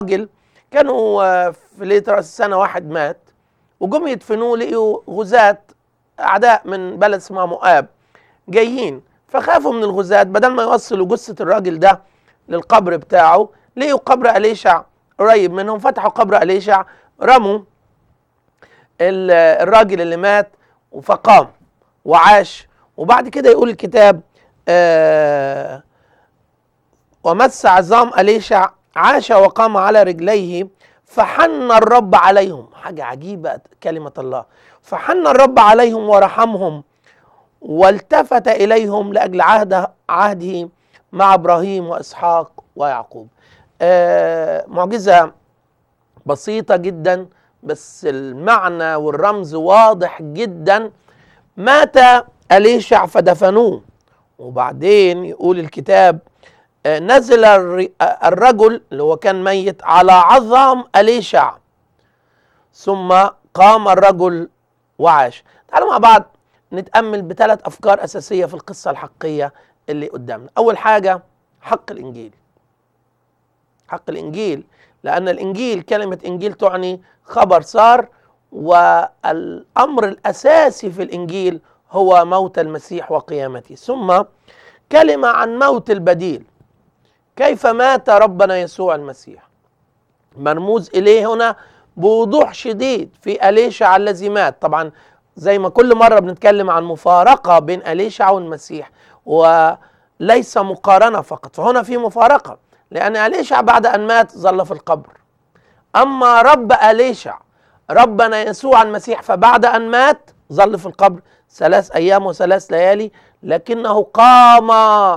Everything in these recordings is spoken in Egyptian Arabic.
راجل كانوا آه، في ليله راس السنه واحد مات وجم يدفنوه لقيوا غزاة اعداء من بلد اسمها مؤاب جايين فخافوا من الغزاة بدل ما يوصلوا جثه الراجل ده للقبر بتاعه لقيوا قبر اليشع قريب منهم فتحوا قبر اليشع رموا ال- الراجل اللي مات فقام وعاش وبعد كده يقول الكتاب آه ومس عظام أليشع عاش وقام على رجليه فحن الرب عليهم حاجة عجيبة كلمة الله فحن الرب عليهم ورحمهم والتفت إليهم لأجل عهد عهده مع إبراهيم وإسحاق ويعقوب آه معجزة بسيطة جدا بس المعنى والرمز واضح جدا مات أليشع فدفنوه وبعدين يقول الكتاب آه، نزل الر- آه، الرجل اللي هو كان ميت على عظام أليشع ثم قام الرجل وعاش تعالوا مع بعض نتأمل بثلاث أفكار أساسية في القصة الحقية اللي قدامنا أول حاجة حق الإنجيل حق الإنجيل لأن الإنجيل كلمة إنجيل تعني خبر صار والأمر الأساسي في الإنجيل هو موت المسيح وقيامته ثم كلمة عن موت البديل كيف مات ربنا يسوع المسيح مرموز إليه هنا بوضوح شديد في أليشع الذي مات طبعا زي ما كل مرة بنتكلم عن مفارقة بين أليشع والمسيح وليس مقارنة فقط فهنا في مفارقة لأن أليشع بعد أن مات ظل في القبر أما رب أليشع ربنا يسوع المسيح فبعد أن مات ظل في القبر ثلاث أيام وثلاث ليالي لكنه قام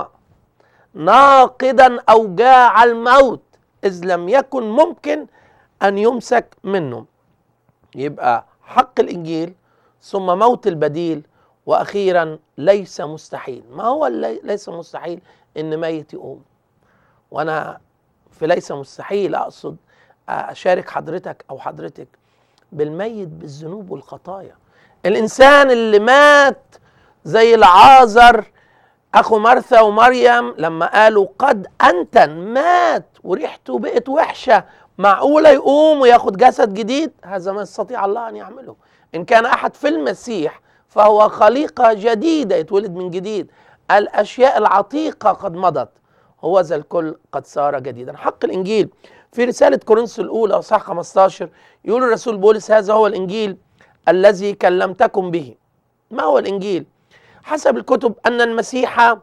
ناقدا أوجاع الموت إذ لم يكن ممكن أن يمسك منه يبقى حق الإنجيل ثم موت البديل وأخيرا ليس مستحيل ما هو اللي ليس مستحيل إن ميت يقوم وأنا في ليس مستحيل أقصد أشارك حضرتك أو حضرتك بالميت بالذنوب والخطايا الإنسان اللي مات زي العازر اخو مرثا ومريم لما قالوا قد انتن مات وريحته بقت وحشه معقوله يقوم وياخد جسد جديد هذا ما يستطيع الله ان يعمله ان كان احد في المسيح فهو خليقه جديده يتولد من جديد الاشياء العتيقه قد مضت هو ذا الكل قد صار جديدا حق الانجيل في رساله كورنثوس الاولى اصحاح 15 يقول الرسول بولس هذا هو الانجيل الذي كلمتكم به ما هو الانجيل حسب الكتب أن المسيح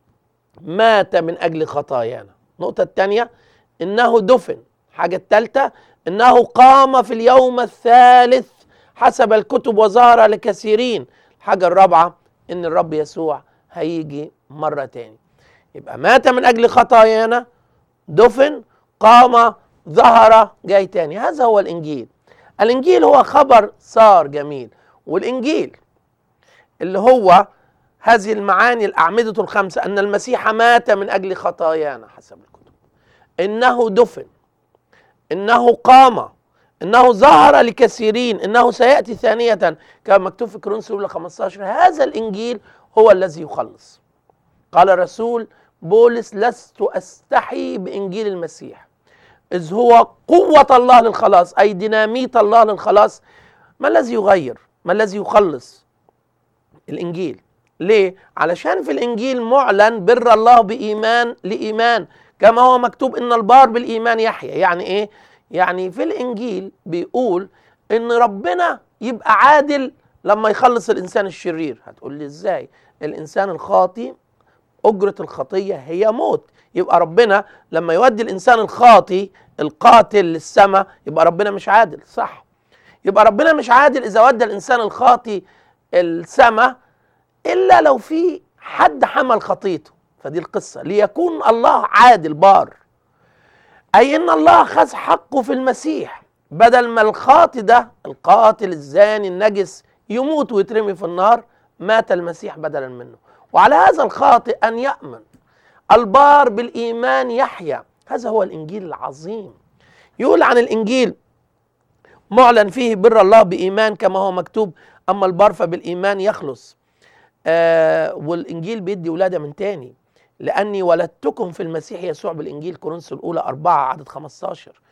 مات من أجل خطايانا النقطة الثانية إنه دفن حاجة الثالثة إنه قام في اليوم الثالث حسب الكتب وظهر لكثيرين الحاجة الرابعة إن الرب يسوع هيجي مرة تاني يبقى مات من أجل خطايانا دفن قام ظهر جاي تاني هذا هو الإنجيل الإنجيل هو خبر صار جميل والإنجيل اللي هو هذه المعاني الأعمدة الخمسة أن المسيح مات من أجل خطايانا حسب الكتب إنه دفن إنه قام إنه ظهر لكثيرين إنه سيأتي ثانية كما مكتوب في كورنثوس الأولى 15 هذا الإنجيل هو الذي يخلص قال الرسول بولس لست أستحي بإنجيل المسيح إذ هو قوة الله للخلاص أي ديناميت الله للخلاص ما الذي يغير ما الذي يخلص الإنجيل ليه؟ علشان في الإنجيل معلن بر الله بإيمان لإيمان كما هو مكتوب إن البار بالإيمان يحيى يعني إيه؟ يعني في الإنجيل بيقول إن ربنا يبقى عادل لما يخلص الإنسان الشرير هتقول لي إزاي؟ الإنسان الخاطي أجرة الخطية هي موت يبقى ربنا لما يودي الإنسان الخاطي القاتل للسماء يبقى ربنا مش عادل صح يبقى ربنا مش عادل إذا ودى الإنسان الخاطي السماء الا لو في حد حمل خطيته فدي القصه ليكون الله عادل بار اي ان الله خذ حقه في المسيح بدل ما الخاطي ده القاتل الزاني النجس يموت ويترمي في النار مات المسيح بدلا منه وعلى هذا الخاطئ ان يامن البار بالايمان يحيا هذا هو الانجيل العظيم يقول عن الانجيل معلن فيه بر الله بايمان كما هو مكتوب اما البار فبالايمان يخلص آه والانجيل بيدي ولاده من تاني لاني ولدتكم في المسيح يسوع بالانجيل كورنثوس الاولى أربعة عدد 15